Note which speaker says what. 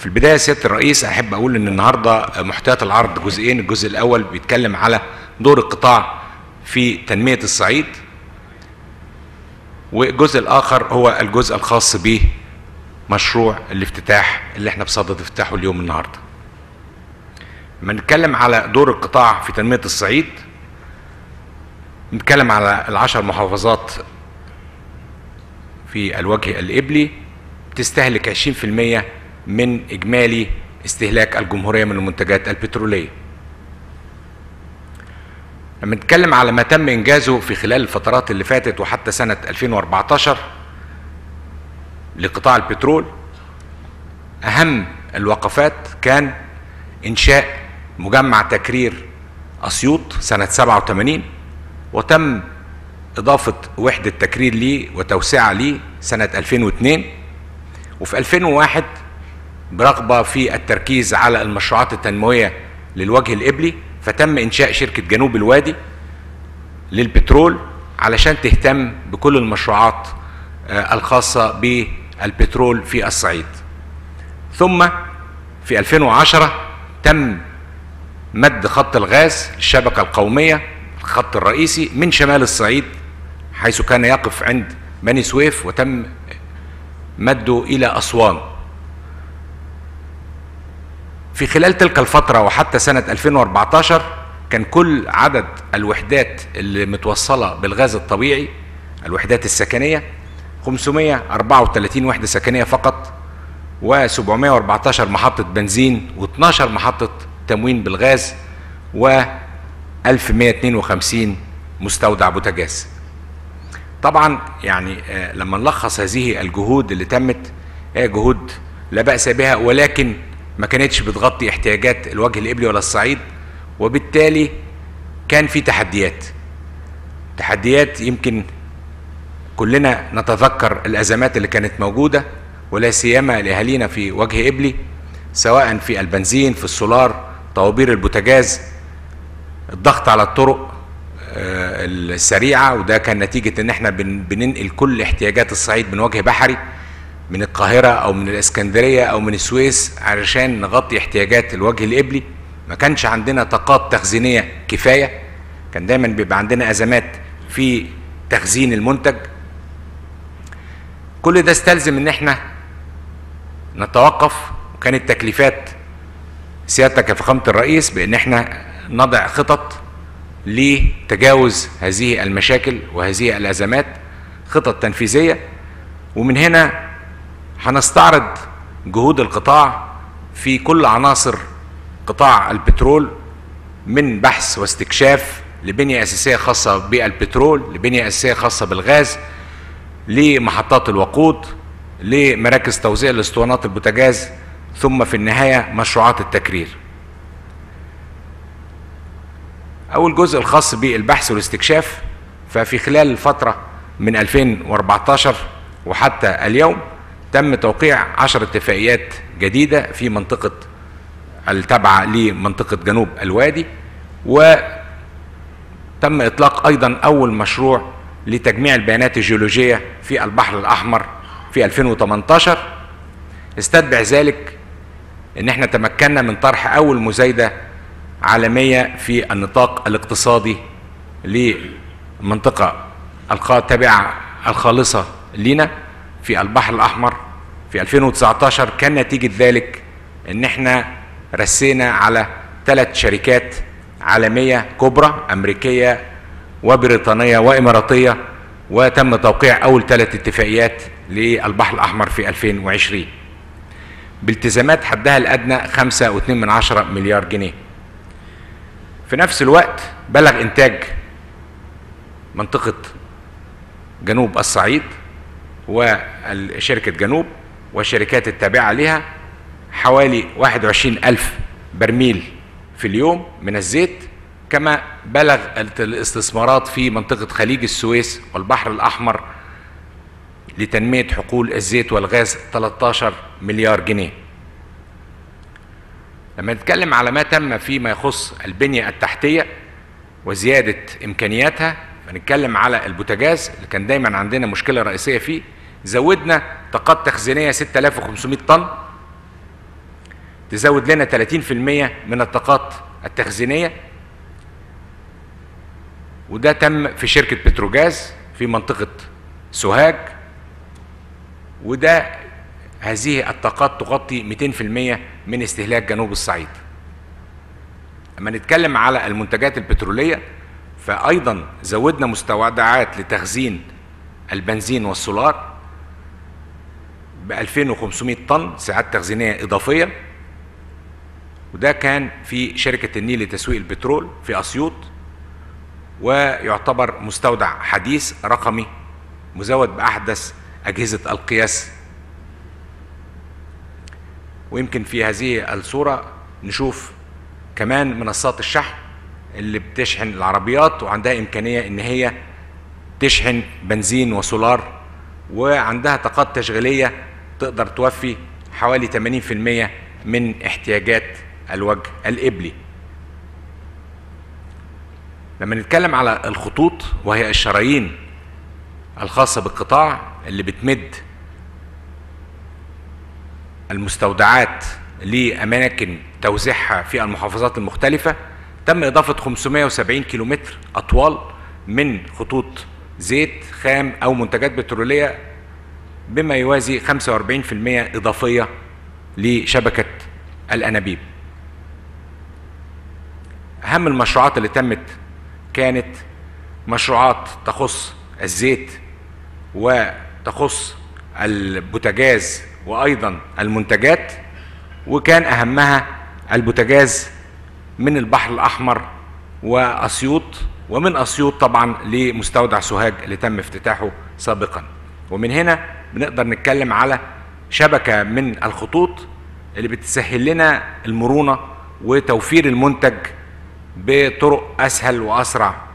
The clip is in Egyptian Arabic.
Speaker 1: في البداية سيادة الرئيس أحب أقول إن النهاردة محتويات العرض جزئين الجزء الأول بيتكلم على دور القطاع في تنمية الصعيد والجزء الآخر هو الجزء الخاص بمشروع الافتتاح اللي احنا بصدد افتتاحه اليوم النهارده. لما نتكلم على دور القطاع في تنمية الصعيد نتكلم على العشر محافظات في الوجه الإبلي بتستهلك 20% من إجمالي استهلاك الجمهورية من المنتجات البترولية لما نتكلم على ما تم إنجازه في خلال الفترات اللي فاتت وحتى سنة 2014 لقطاع البترول أهم الوقفات كان إنشاء مجمع تكرير أسيوط سنة 87 وتم إضافة وحدة تكرير ليه وتوسعة ليه سنة 2002 وفي 2001 برغبة في التركيز على المشروعات التنموية للوجه الإبلي فتم إنشاء شركة جنوب الوادي للبترول علشان تهتم بكل المشروعات الخاصة بالبترول في الصعيد ثم في 2010 تم مد خط الغاز الشبكة القومية الخط الرئيسي من شمال الصعيد حيث كان يقف عند بني سويف وتم مده إلى أسوان في خلال تلك الفترة وحتى سنة 2014 كان كل عدد الوحدات اللي متوصلة بالغاز الطبيعي الوحدات السكنية 534 وحدة سكنية فقط و714 محطة بنزين و12 محطة تموين بالغاز و 1152 مستودع بوتاجاز طبعا يعني لما نلخص هذه الجهود اللي تمت هي جهود لا بأس بها ولكن ما كانتش بتغطي احتياجات الوجه الإبلي ولا الصعيد وبالتالي كان في تحديات تحديات يمكن كلنا نتذكر الأزمات اللي كانت موجودة ولا سيما لأهالينا في وجه إبلي سواء في البنزين في السولار طوابير البوتاجاز الضغط على الطرق السريعة وده كان نتيجة ان احنا بننقل كل احتياجات الصعيد من وجه بحري من القاهرة او من الاسكندرية او من السويس علشان نغطي احتياجات الوجه الإبلي ما كانش عندنا طاقات تخزينية كفاية كان دايما بيبقى عندنا ازمات في تخزين المنتج كل ده استلزم ان احنا نتوقف وكانت تكليفات سيادتك يا فخامة الرئيس بان احنا نضع خطط لتجاوز هذه المشاكل وهذه الازمات خطط تنفيذيه ومن هنا هنستعرض جهود القطاع في كل عناصر قطاع البترول من بحث واستكشاف لبنيه اساسيه خاصه بالبترول لبنيه اساسيه خاصه بالغاز لمحطات الوقود لمراكز توزيع الاسطوانات البوتاجاز ثم في النهايه مشروعات التكرير أول جزء الخاص بالبحث والاستكشاف ففي خلال الفترة من 2014 وحتى اليوم تم توقيع عشر اتفاقيات جديدة في منطقة التابعة لمنطقة جنوب الوادي وتم إطلاق أيضا أول مشروع لتجميع البيانات الجيولوجية في البحر الأحمر في 2018 استتبع ذلك ان احنا تمكنا من طرح اول مزايده عالمية في النطاق الاقتصادي للمنطقة التابعة الخالصة لنا في البحر الأحمر في 2019 كان نتيجة ذلك ان احنا رسينا على ثلاث شركات عالمية كبرى أمريكية وبريطانية وإماراتية وتم توقيع أول ثلاث اتفاقيات للبحر الأحمر في 2020 بالتزامات حدها الأدنى 5.2 من عشرة مليار جنيه في نفس الوقت بلغ إنتاج منطقة جنوب الصعيد وشركة جنوب والشركات التابعة لها حوالي 21 ألف برميل في اليوم من الزيت كما بلغ الاستثمارات في منطقة خليج السويس والبحر الأحمر لتنمية حقول الزيت والغاز 13 مليار جنيه لما نتكلم على ما تم فيما يخص البنية التحتية وزيادة إمكانياتها فنتكلم على البوتاجاز اللي كان دايما عندنا مشكلة رئيسية فيه زودنا طاقات تخزينية 6500 طن تزود لنا 30% من الطاقات التخزينية وده تم في شركة بتروجاز في منطقة سوهاج وده هذه الطاقات تغطي 200% من استهلاك جنوب الصعيد اما نتكلم على المنتجات البترولية فأيضا زودنا مستودعات لتخزين البنزين والسولار ب 2500 طن ساعات تخزينية إضافية وده كان في شركة النيل لتسويق البترول في أسيوط ويعتبر مستودع حديث رقمي مزود بأحدث أجهزة القياس ويمكن في هذه الصورة نشوف كمان منصات الشحن اللي بتشحن العربيات وعندها إمكانية إن هي تشحن بنزين وسولار وعندها طاقات تشغيلية تقدر توفي حوالي 80% من احتياجات الوجه الإبلي لما نتكلم على الخطوط وهي الشرايين الخاصة بالقطاع اللي بتمد المستودعات لأماكن توزيعها في المحافظات المختلفة تم إضافة 570 كيلومتر أطوال من خطوط زيت خام أو منتجات بترولية بما يوازي 45% إضافية لشبكة الأنابيب أهم المشروعات اللي تمت كانت مشروعات تخص الزيت وتخص البوتاجاز وايضا المنتجات وكان اهمها البوتاجاز من البحر الاحمر واسيوط ومن اسيوط طبعا لمستودع سوهاج اللي تم افتتاحه سابقا ومن هنا بنقدر نتكلم على شبكه من الخطوط اللي بتسهل لنا المرونه وتوفير المنتج بطرق اسهل واسرع